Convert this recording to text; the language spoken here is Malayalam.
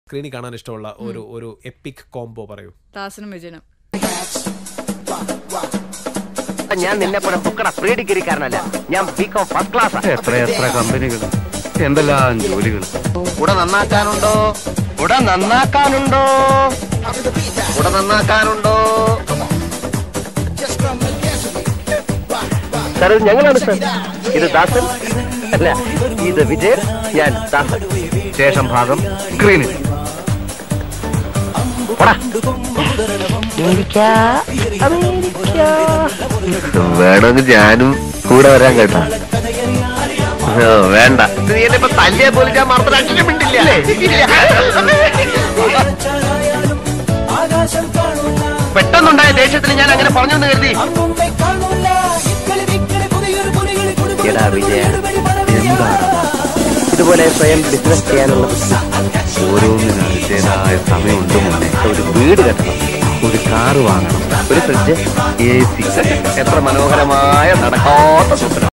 സ്ക്രീനിൽ കാണാൻ ഇഷ്ടമുള്ള ഒരു ഒരു എപ്പിക് കോംബോ പറയൂ ദാസനും വിജയനും ഞാൻ നിന്നെ പോലെ ബുക്കട പ്രീ ഡിഗ്രിക്കാരനല്ല ഞാൻ ബികോം ഫസ്റ്റ് ക്ലാസ് എത്ര എത്ര കമ്പനികൾ എന്തെല്ലാം ജോലികൾ കുട നന്നാക്കാനുണ്ടോ കുട നന്നാക്കാനുണ്ടോ കുട നന്നാക്കാനുണ്ടോ സാർ ഇത് ഞങ്ങളാണ് സാർ ഇത് ദാസൻ അല്ല ഇത് വിജയൻ ഞാൻ ദാസൻ ശേഷം ഭാഗം സ്ക്രീനിൽ വേണമെങ്കിൽ ഞാനും കൂടെ വരാൻ കേട്ടാ വേണ്ട നീ എന്നെ ഇപ്പൊ തല്ലിയെ പോലും ഞാൻ മറന്നു അക്ഷരം മിണ്ടില്ല പെട്ടെന്നുണ്ടായ ദേഷ്യത്തിന് ഞാൻ അങ്ങനെ പറഞ്ഞു എന്ന് കരുതി എടാ വിജയ എന്താണ് ഇതുപോലെ സ്വയം ബിസിനസ് ചെയ്യാനുള്ള ഓരോന്നിനും അതിൻ്റെതായ സമയമുണ്ട് മുന്നേ ഒരു വീട് കെട്ടണം ഒരു കാറ് വാങ്ങണം ഒരു ഫ്രിഡ്ജ് എ സി എത്ര മനോഹരമായ നടക്കാത്ത സ്വപ്നം